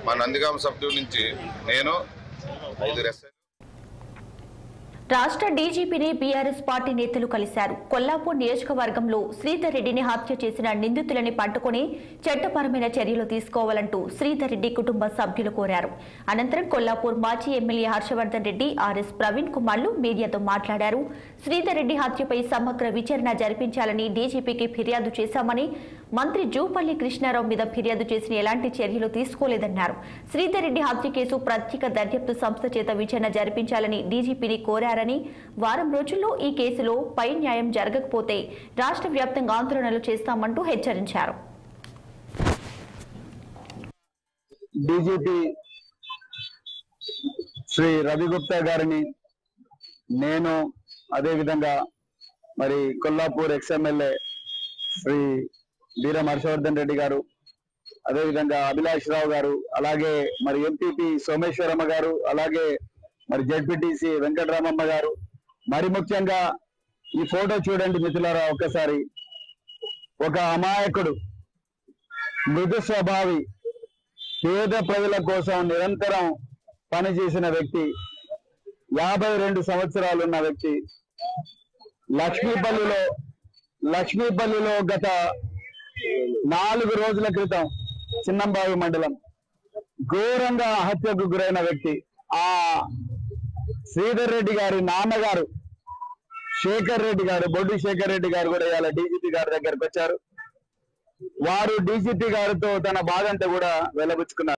మా Nandigama sub division నుంచి నేను ఐదు ఎస్ఐ రాష్ట్ర డీజీపీని బీఆర్ఎస్ పార్టీ నేతలు కలిశారు కొల్లాపూర్ నియోజకవర్గంలో శ్రీధర్ రెడ్డిని హత్య చేసిన నిందితులని పట్టుకుని చట్టపరమైన చర్యలు తీసుకోవాలంటూ శ్రీధర్ రెడ్డి కుటుంబ సభ్యులు కోరారు అనంతరం కొల్లాపూర్ మాజీ ఎమ్మెల్యే హర్షవర్ధన్ రెడ్డి ఆర్ఎస్ ప్రవీణ్ కుమార్లు మీడియాతో మాట్లాడారు శ్రీధర్ రెడ్డి హత్యపై సమగ్ర విచారణ జరిపించాలని డీజీపీకి ఫిర్యాదు చేశామని మంత్రి జూపల్లి కృష్ణారావు మీద ఫిర్యాదు చేసిన ఎలాంటి చర్యలు తీసుకోలేదన్నారు శ్రీధర్ రెడ్డి హత్య కేసు ప్రత్యేక దర్యాప్తు సంస్థ చేత విచారణ జరిపించాలని డీజీపీని కోరారని వారం రోజుల్లో ఈ కేసులో పై న్యాయం జరగకపోతే రాష్ట్ర వ్యాప్తంగా ఆందోళనలు చేస్తామంటూ హెచ్చరించారు డీజీపీ శ్రీ రవి గుప్తా గారిని నేను అదేవిధంగా మరి కొల్లాపూర్ ఎక్స్ఎమ్మెల్యే శ్రీ వీరం హర్షవర్ధన్ రెడ్డి గారు అదేవిధంగా అభిలాష్ రావు గారు అలాగే మరి ఎంపీపీ సోమేశ్వరమ్మ గారు అలాగే మరి జడ్పీటీసీ వెంకటరామమ్మ గారు మరి ముఖ్యంగా ఈ ఫోటో చూడండి మిత్రులారా ఒక్కసారి ఒక అమాయకుడు మృదు స్వభావి పేద ప్రజల కోసం నిరంతరం పనిచేసిన వ్యక్తి యాభై రెండు సంవత్సరాలు ఉన్న వ్యక్తి లక్ష్మీపల్లిలో లక్ష్మీపల్లిలో గత నాలుగు రోజుల క్రితం చిన్నంబావి మండలం ఘోరంగా హత్యకు గురైన వ్యక్తి ఆ శ్రీధర్ రెడ్డి గారి నాన్నగారు శేఖర్ రెడ్డి గారు బొడ్డు శేఖర్ రెడ్డి గారు కూడా ఇవాళ డీజీపీ గారి దగ్గరకు వచ్చారు వారు డీజీపీ గారితో తన బాధంతా కూడా వెలబుచ్చుకున్నారు